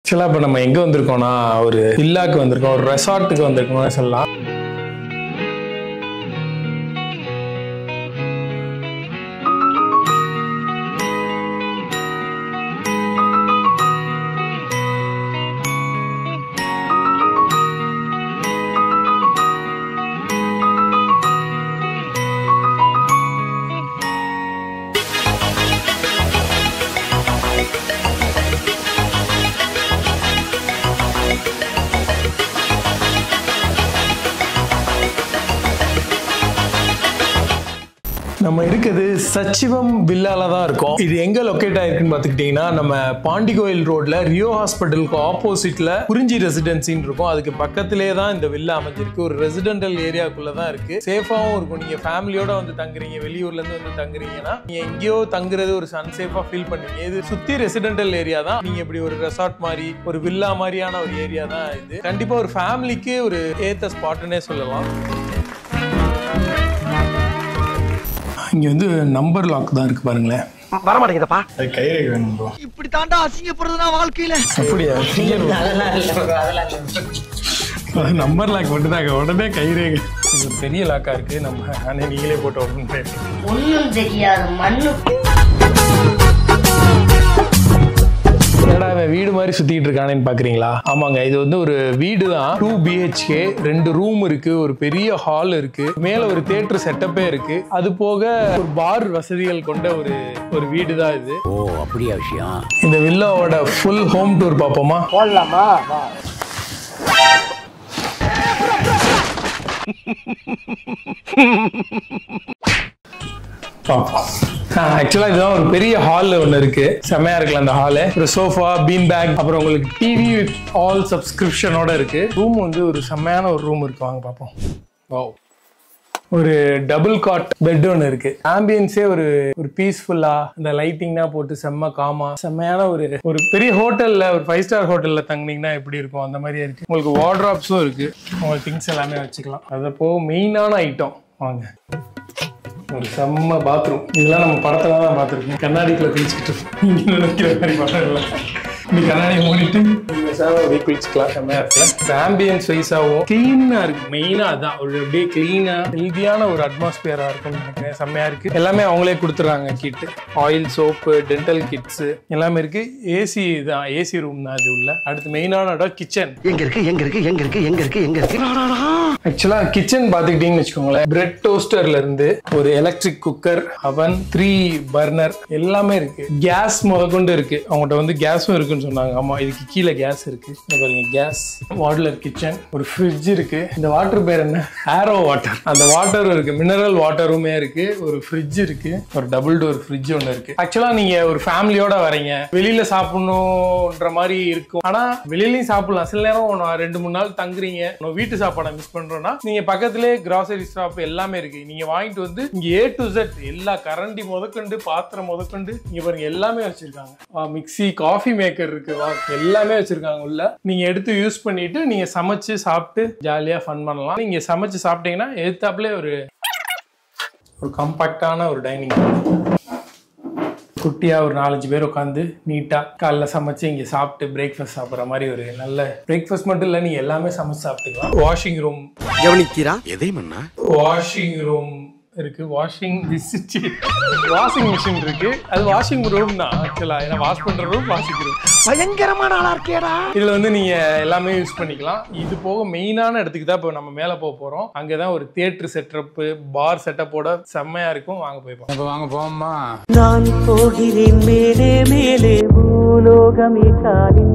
ஆக்சுவலாக இப்போ நம்ம எங்கே வந்திருக்கோம்னா ஒரு வில்லாக்கு வந்திருக்கோம் ஒரு ரெசார்ட்டுக்கு வந்திருக்கோம்னு சொல்லலாம் நம்ம இருக்குது சச்சிவம் வில்லால தான் இருக்கோம் இது எங்க லொக்கேட் ஆயிருக்குன்னு பார்த்துக்கிட்டிங்கன்னா நம்ம பாண்டி கோயில் ரோட்ல ரியோ ஹாஸ்பிட்டலுக்கு ஆப்போசிட்ல குறிஞ்சி ரெசிடென்சின்னு இருக்கும் அதுக்கு பக்கத்திலே தான் இந்த வில்லா அமைஞ்சிருக்கு ஒரு ரெசிடென்டல் ஏரியாக்குள்ள தான் இருக்கு சேஃபாவும் இருக்கும் நீங்க ஃபேமிலியோட வந்து தங்குறீங்க வெளியூர்ல இருந்து வந்து தங்குறீங்கன்னா நீங்க எங்கேயோ தங்குறது ஒரு அன்சேஃபா ஃபீல் பண்ணுவீங்க இது சுத்தி ரெசிடென்டல் ஏரியா தான் நீங்க இப்படி ஒரு ரெசார்ட் மாதிரி ஒரு வில்லா மாதிரியான ஒரு ஏரியா தான் இது கண்டிப்பா ஒரு ஃபேமிலிக்கு ஒரு ஏத்த ஸ்பாட்னே சொல்லலாம் இங்க வந்து நம்பர் லாக் தான் இருக்கு பாருங்களேன் வர மாட்டேங்குதப்பா அது கைரேகை வேணும் bro. இப்படி தாண்டா அசிங்கப்படுறதுனா வாழ்க்கையில அப்படியா அது நம்பர் லாக் மட்டும் தான் உடனே கைரேகை இது ஒரு பெரிய லாக்கா இருக்கு நம்ம நானே நீங்களே போட்டு ஓப்பன் பண்ணிருக்கேன் ஒன்றும் தெரியாது மண்ணு என்னடா இவன் வீடு மாதிரி சுத்திட்டு இருக்கானேன்னு பாக்குறீங்களா ஆமாங்க இது வந்து ஒரு வீடு தான் டூ பிஹெச்கே ரெண்டு ரூம் இருக்கு ஒரு பெரிய ஹால் இருக்கு மேல ஒரு தேட்டர் செட்டப்பே இருக்கு அது போக ஒரு பார் வசதிகள் கொண்ட ஒரு ஒரு வீடு தான் இது ஓ அப்படியா விஷயம் இந்த வில்லாவோட ஃபுல் ஹோம் டூர் பார்ப்போமா போடலாமா பார்ப்போம் ஆக்சுவலாக இதுதான் ஒரு பெரிய ஹால் ஒன்று இருக்கு செம்மையா இருக்குல்ல அந்த ஹாலு ஒரு சோஃபா பீன் பேக் அப்புறம் உங்களுக்கு டிவி வித் ஆல் சப்ஸ்கிரிப்ஷனோட இருக்கு ரூம் வந்து ஒரு செம்மையான ஒரு ரூம் இருக்கு வாங்க பார்ப்போம் வாவ் ஒரு டபுள் காட் பெட் ஒன்று இருக்கு ஆம்பியன்ஸே ஒரு ஒரு பீஸ்ஃபுல்லா இந்த லைட்டிங்னா போட்டு செம்ம காமா செம்மையான ஒரு ஒரு பெரிய ஹோட்டல்ல ஒரு ஃபைவ் ஸ்டார் ஹோட்டல்ல தங்குனீங்கன்னா எப்படி இருக்கும் அந்த மாதிரியே இருக்கு உங்களுக்கு வார்ட்ராப்ஸும் இருக்கு உங்களுக்கு திங்ஸ் எல்லாமே வச்சுக்கலாம் அது போக மெயினான ஐட்டம் வாங்க ஒரு செம்ம பாத்ரூம் இதெல்லாம் நம்ம படத்துல தான் பார்த்துருக்கோம் கண்ணாடிக்குள்ள குளிச்சுக்கிட்டு நீங்க நினைக்கிற மாதிரி படம் இல்லை நீ கண்ணாடியை மூடிட்டு நீங்க சேவை அப்படியே குளிச்சுக்கலாம் செம்மையா இருக்குல்ல ஆம்பியன்ஸ் வைஸாகவும் கிளீனா இருக்கு மெயினா அதான் ஒரு அப்படியே கிளீனா ஹெல்தியான ஒரு அட்மாஸ்பியரா இருக்கும்னு நினைக்கிறேன் செம்மையா இருக்கு எல்லாமே அவங்களே கொடுத்துறாங்க kit oil soap dental kits எல்லாமே இருக்கு ஏசி தான் ஏசி ரூம் தான் இது உள்ள அடுத்து மெயினான இடம் கிச்சன் எங்க இருக்கு எங்க இருக்கு எங்க இருக்கு எங்க இருக்கு எங்க இருக்கு ஆக்சுவலா கிச்சன் பாத்துக்கிட்டீங்கன்னு வச்சுக்கோங்களேன் பிரெட் டோஸ்டர்ல இருந்து ஒரு electric cooker oven three burner எல்லாமே இருக்கு கேஸ் முதற்கொண்டு இருக்கு அவங்ககிட்ட வந்து கேஸும் இருக்குன்னு சொன்னாங்க ஆமா இதுக்கு கீழே கேஸ் இருக்கு இந்த பாருங்க கேஸ் மாடுலர் கிச்சன் ஒரு ஃப்ரிட்ஜ் இருக்கு இந்த வாட்டர் பேர் என்ன ஆரோ வாட்டர் அந்த வாட்டர் இருக்கு மினரல் வாட்டருமே இருக்கு ஒரு ஃப்ரிட்ஜ் இருக்கு ஒரு டபுள் டோர் ஃப்ரிட்ஜ் ஒன்று இருக்கு ஆக்சுவலா நீங்க ஒரு ஃபேமிலியோட வரீங்க வெளியில சாப்பிடணுன்ற மாதிரி இருக்கும் ஆனா வெளியிலயும் சாப்பிடலாம் சில நேரம் நான் ரெண்டு மூணு நாள் தங்குறீங்க நான் வீட்டு சாப்பாடை மிஸ் பண்றோம்னா நீங்க பக்கத்திலே கிராசரி ஷாப் எல்லாமே இருக்கு நீங்க வாங்கிட்டு வந்து இங்க ஏ டு Z எல்லா கரண்டி முதற்கொண்டு பாத்திரம் முதற்கொண்டு இங்க பாருங்க எல்லாமே வச்சிருக்காங்க மிக்ஸி காஃபி மேக்கர் இருக்கு வா, எல்லாமே வச்சிருக்காங்க உள்ள நீங்க எடுத்து யூஸ் பண்ணிட்டு நீங்க சமைச்சு சாப்பிட்டு ஜாலியா ஃபன் பண்ணலாம் நீங்க சமைச்சு சாப்பிட்டீங்கன்னா எதிர்த்தாப்புல ஒரு ஒரு கம்பாக்டான ஒரு டைனிங் குட்டியா ஒரு நாலஞ்சு பேர் உட்காந்து நீட்டா காலைல சமைச்சு இங்க சாப்பிட்டு பிரேக்ஃபாஸ்ட் சாப்பிட்ற மாதிரி ஒரு நல்ல பிரேக்ஃபாஸ்ட் மட்டும் இல்ல நீங்க எல்லாமே சமைச்சு சாப்பிட்டுக்கலாம் வாஷிங் ரூம் கவனிக்கிறா எதை மண்ணா வாஷிங் ரூம் இருக்கு வாஷிங் வாஷிங் மிஷின் இருக்கு அது வாஷிங் ரூம் தான் ஆக்சுவலா ஏன்னா வாஷ் பண்ற ரூம் வாஷிங் ரூம் பயங்கரமான ஆளா இருக்கேடா இதுல வந்து நீங்க எல்லாமே யூஸ் பண்ணிக்கலாம் இது போக மெயினான இடத்துக்கு தான் இப்போ நம்ம மேல போக போறோம் அங்கதான் ஒரு தியேட்டர் செட்டப் பார் செட்டப்போட செம்மையா இருக்கும் வாங்க போய் பார்ப்போம் வாங்க போமா நான் போகிறேன் மேலே மேலே பூலோகமே காலின்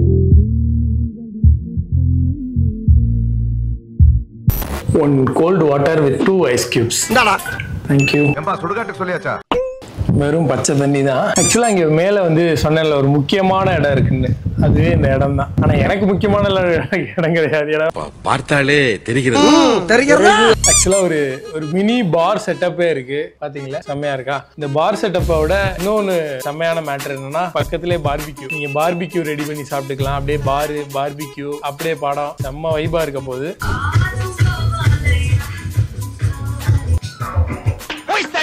one cold water with two ice cubes இந்தாடா தேங்க்யூ ஏம்பா சுடுகாட்டுக்கு சொல்லியாச்சா வெறும் பச்சை தண்ணி தான் ஆக்சுவலாக இங்கே மேலே வந்து சொன்னேன்ல ஒரு முக்கியமான இடம் இருக்குன்னு அதுவே இந்த இடம் தான் ஆனால் எனக்கு முக்கியமான இடம் இடம் கிடையாது இடம் பார்த்தாலே தெரிகிறது தெரிகிறதா ஆக்சுவலாக ஒரு ஒரு மினி பார் செட்டப்பே இருக்கு பாத்தீங்களா செம்மையா இருக்கா இந்த பார் செட்டப்பை விட இன்னொன்று செம்மையான மேட்டர் என்னன்னா பக்கத்திலே பார்பிக்யூ நீங்க பார்பிக்யூ ரெடி பண்ணி சாப்பிட்டுக்கலாம் அப்படியே பாரு பார்பிக்யூ அப்படியே படம் செம்ம வைபா இருக்க போகுது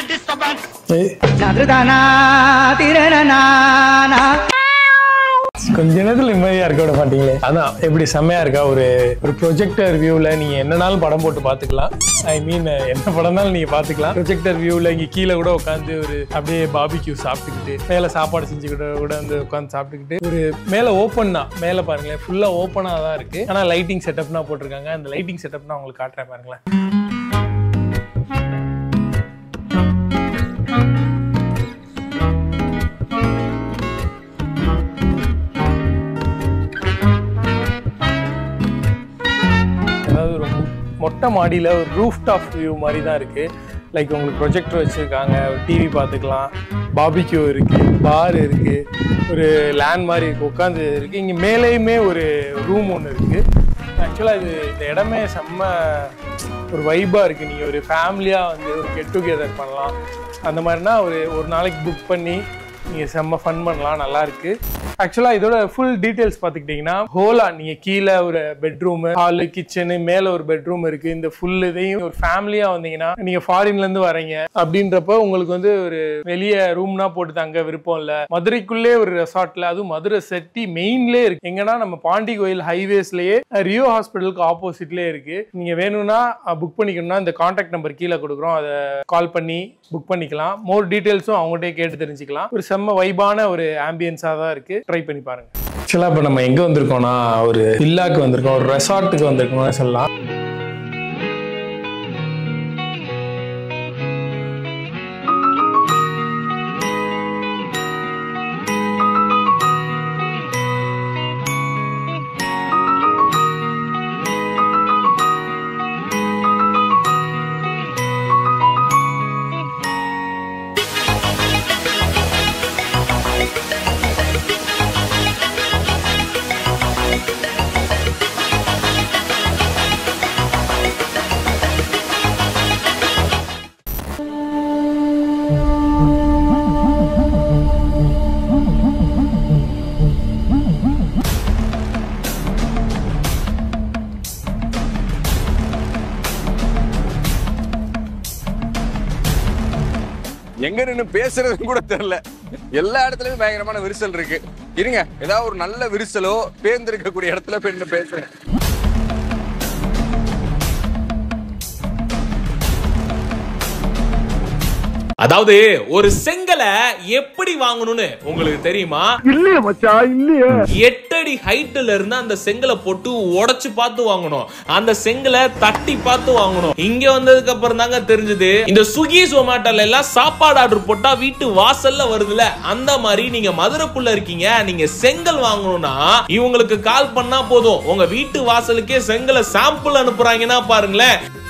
ஏய், கொஞ்ச நேரத்துல நிம்மதியா இருக்க விட மாட்டீங்களே அதான் எப்படி செம்மையா இருக்கா ஒரு ஒரு ப்ரொஜெக்டர் வியூல நீங்க என்னனாலும் படம் போட்டு பாத்துக்கலாம் ஐ மீன் என்ன படம்னாலும் நீங்க பாத்துக்கலாம் ப்ரொஜெக்டர் வியூல இங்க கீழே கூட உட்காந்து ஒரு அப்படியே பாபிக்யூ சாப்பிட்டுக்கிட்டு மேல சாப்பாடு செஞ்சுக்கிட்டு கூட வந்து உட்காந்து சாப்பிட்டுக்கிட்டு ஒரு மேல ஓப்பன் தான் மேல பாருங்களேன் ஃபுல்லா ஓப்பனா தான் இருக்கு ஆனா லைட்டிங் செட்டப்னா போட்டிருக்காங்க அந்த லைட்டிங் செட்டப் நான் உங்களுக்கு காட்டுறேன் பாருங்களேன் அதாவது ஒரு மொ- மொட்டை மாடியில் ஒரு ரூஃப் டாப் வியூ மாதிரி தான் இருக்குது லைக் உங்களுக்கு ப்ரொஜெக்டர் வச்சுருக்காங்க ஒரு டிவி பார்த்துக்கலாம் பாபிக்யூ இருக்குது பார் இருக்குது ஒரு லேண்ட் மாதிரி இருக்குது உட்காந்து இருக்குது இங்கே மேலேயுமே ஒரு ரூம் ஒன்று இருக்குது ஆக்சுவலாக இது இந்த இடமே செம்ம ஒரு வைபாக இருக்குது நீங்கள் ஒரு ஃபேமிலியாக வந்து ஒரு கெட் டுகெதர் பண்ணலாம் அந்த மாதிரினா ஒரு ஒரு நாளைக்கு புக் பண்ணி நீங்கள் செம்ம ஃபன் பண்ணலாம் நல்லா இருக்கு ஆக்சுவலாக இதோட ஃபுல் டீட்டெயில்ஸ் பார்த்துக்கிட்டிங்கன்னா ஹோலா நீங்கள் கீழே ஒரு பெட்ரூமு ஹாலு கிச்சனு மேலே ஒரு பெட்ரூம் இருக்கு இந்த ஃபுல் இதையும் ஒரு ஃபேமிலியாக வந்தீங்கன்னா நீங்கள் ஃபாரின்லேருந்து வரீங்க அப்படின்றப்ப உங்களுக்கு வந்து ஒரு வெளியே ரூம்னா போட்டு தங்க விருப்பம் இல்லை மதுரைக்குள்ளே ஒரு ரெசார்ட்ல அதுவும் மதுரை செட்டி மெயின்லேயே இருக்கு எங்கன்னா நம்ம பாண்டி கோயில் ஹைவேஸ்லயே ரியோ ஹாஸ்பிட்டலுக்கு ஆப்போசிட்லேயே இருக்கு நீங்கள் வேணும்னா புக் பண்ணிக்கணும்னா இந்த காண்டாக்ட் நம்பர் கீழே கொடுக்குறோம் அதை கால் பண்ணி புக் பண்ணிக்கலாம் மோர் டீட்டெயில்ஸும் அவங்ககிட்டயே கேட்டு தெரிஞ்சுக்கலாம் ஒரு செம்ம வைபான ஒரு ஆம்பியன்ஸாக தான் இருக்கு ட்ரை பண்ணி பாருங்க ஆக்சுவலாக இப்போ நம்ம எங்கே வந்திருக்கோம்னா ஒரு வில்லாக்கு வந்திருக்கோம் ஒரு ரெசார்ட்டுக்கு வந்திருக்கோம்னு சொல்லலாம் எங்க நின்னு பேசுறதுன்னு கூட தெரியல எல்லா இடத்துலயும் பயங்கரமான விரிசல் இருக்கு இருங்க ஏதாவது ஒரு நல்ல விரிசலோ பேர்ந்திருக்கக்கூடிய இடத்துல போய் நின்னு பேசுறேன் அதாவது ஒரு செங்கலை எப்படி வாங்கணும்னு உங்களுக்கு தெரியுமா இல்லையா மச்சா இல்லையா எட்டடி ஹைட்ல இருந்து அந்த செங்கலை போட்டு உடைச்சு பார்த்து வாங்கணும் அந்த செங்கலை தட்டி பார்த்து வாங்கணும் இங்க வந்ததுக்கு அப்புறம் தாங்க தெரிஞ்சது இந்த சுகி ஜொமேட்டோல எல்லாம் சாப்பாடு ஆர்டர் போட்டா வீட்டு வாசல்ல வருதுல அந்த மாதிரி நீங்க மதுரைக்குள்ள இருக்கீங்க நீங்க செங்கல் வாங்கணும்னா இவங்களுக்கு கால் பண்ணா போதும் உங்க வீட்டு வாசலுக்கே செங்கலை சாம்பிள் அனுப்புறாங்கன்னா பாருங்களேன்